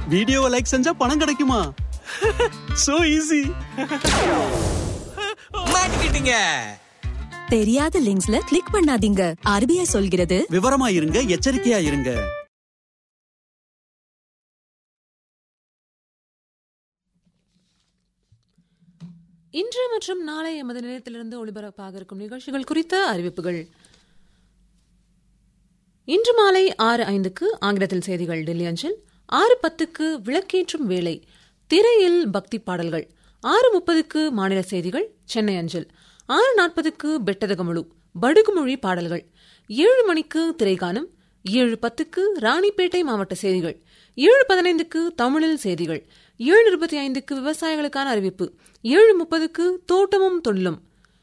வீடியோவை லைக் செஞ்சா பணம் கிடைக்குமா சோ ஈஸி மாட்டிக்கிட்டீங்க தெரியாத லிங்க்ஸ்ல கிளிக் பண்ணாதீங்க ஆர்பிஐ சொல்கிறது விவரமா இருங்க எச்சரிக்கையா இருங்க இன்று மற்றும் நாளை எமது நிலையத்திலிருந்து ஒளிபரப்பாக இருக்கும் நிகழ்ச்சிகள் குறித்த அறிவிப்புகள் இன்று மாலை ஆறு ஐந்துக்கு ஆங்கிலத்தில் செய்திகள் டெல்லி அஞ்சல் ஆறு பத்துக்கு விளக்கேற்றும் வேளை திரையில் பக்தி பாடல்கள் ஆறு முப்பதுக்கு மாநில செய்திகள் சென்னை அஞ்சல் ஆறு நாற்பதுக்கு பெட்டதகமுழு படுகுமொழி பாடல்கள் ஏழு மணிக்கு திரைகானம் ஏழு பத்துக்கு ராணிப்பேட்டை மாவட்ட செய்திகள் ஏழு பதினைந்துக்கு தமிழில் செய்திகள் ஏழு இருபத்தி ஐந்துக்கு விவசாயிகளுக்கான அறிவிப்பு ஏழு முப்பதுக்கு தோட்டமும் தொழிலும்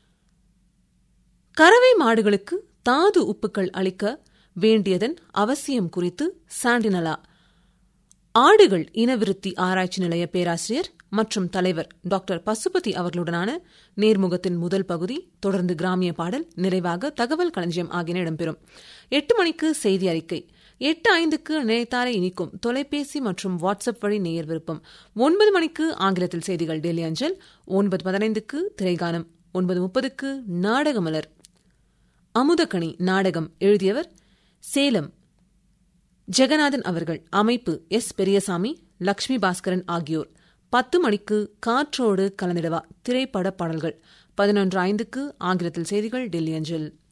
கறவை மாடுகளுக்கு தாது உப்புக்கள் அளிக்க வேண்டியதன் அவசியம் குறித்து சாண்டினலா ஆடுகள் இனவிருத்தி ஆராய்ச்சி நிலைய பேராசிரியர் மற்றும் தலைவர் டாக்டர் பசுபதி அவர்களுடனான நேர்முகத்தின் முதல் பகுதி தொடர்ந்து கிராமிய பாடல் நிறைவாக தகவல் களஞ்சியம் ஆகியன இடம்பெறும் எட்டு மணிக்கு செய்தி அறிக்கை எட்டு ஐந்துக்கு நினைத்தாரை இனிக்கும் தொலைபேசி மற்றும் வாட்ஸ்அப் வழி நேயர் விருப்பம் ஒன்பது மணிக்கு ஆங்கிலத்தில் செய்திகள் டெல்லி அஞ்சல் ஒன்பது பதினைந்துக்கு திரைகானம் ஒன்பது முப்பதுக்கு நாடகமலர் அமுதக்கணி நாடகம் எழுதியவர் சேலம் ஜெகநாதன் அவர்கள் அமைப்பு எஸ் பெரியசாமி லக்ஷ்மி பாஸ்கரன் ஆகியோர் பத்து மணிக்கு காற்றோடு கலந்திடவா திரைப்பட பாடல்கள் பதினொன்று ஐந்துக்கு ஆங்கிலத்தில் செய்திகள் டெல்லி அஞ்சல்